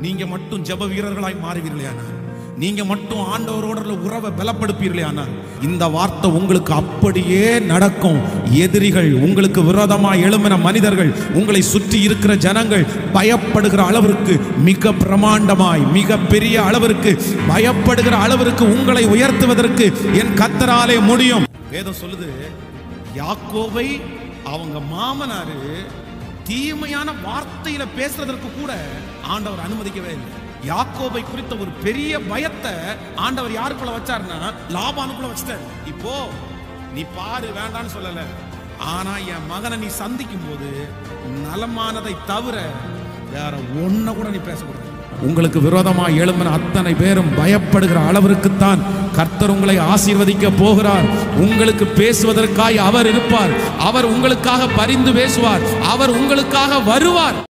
நீங்க மட்டும் ஜெப வீரர்களாய் மாறுவீர்களே ஆனால் நீங்க மட்டும் ஆண்டவரோட உள்ள உறவை பலப்படுப்பீர்களே ஆனால் இந்த வார்த்தை உங்களுக்கு அப்படியே நடக்கும் எதிரிகள் உங்களுக்கு விரோதமா எழும்பின மனிதர்கள் உங்களை சுற்றி இருக்கிற ஜனங்கள் பயப்படுகிற அளவிற்கு மிக பிரமாண்டமாய் மிக பெரிய அளவிற்கு பயப்படுகிற அளவிற்கு உங்களை உயர்த்துவதற்கு என் கத்தராலே முடியும் வேதம் சொல்லுது யாக்கோபை அவங்க மாமனாரு தீமையான வார்த்தையில பேசுறதற்கு கூட ஆண்டவர் அனுமதிக்கவே இல்லை யாக்கோபை குறித்த ஒரு பெரிய பயத்தை ஆண்டவர் யாருக்குள்ள வச்சாருன்னா லாபானுக்குள்ள வச்சிட்டாரு இப்போ நீ பாரு வேண்டான்னு சொல்லல ஆனா என் மகனை நீ சந்திக்கும் போது நலமானதை தவிர வேற ஒன்ன கூட நீ பேசக்கூடாது உங்களுக்கு விரோதமா எழும்பின அத்தனை பேரும் பயப்படுகிற அளவிற்குத்தான் கர்த்தர் உங்களை ஆசீர்வதிக்க போகிறார் உங்களுக்கு பேசுவதற்காய் அவர் இருப்பார் அவர் உங்களுக்காக பரிந்து பேசுவார் அவர் உங்களுக்காக வருவார்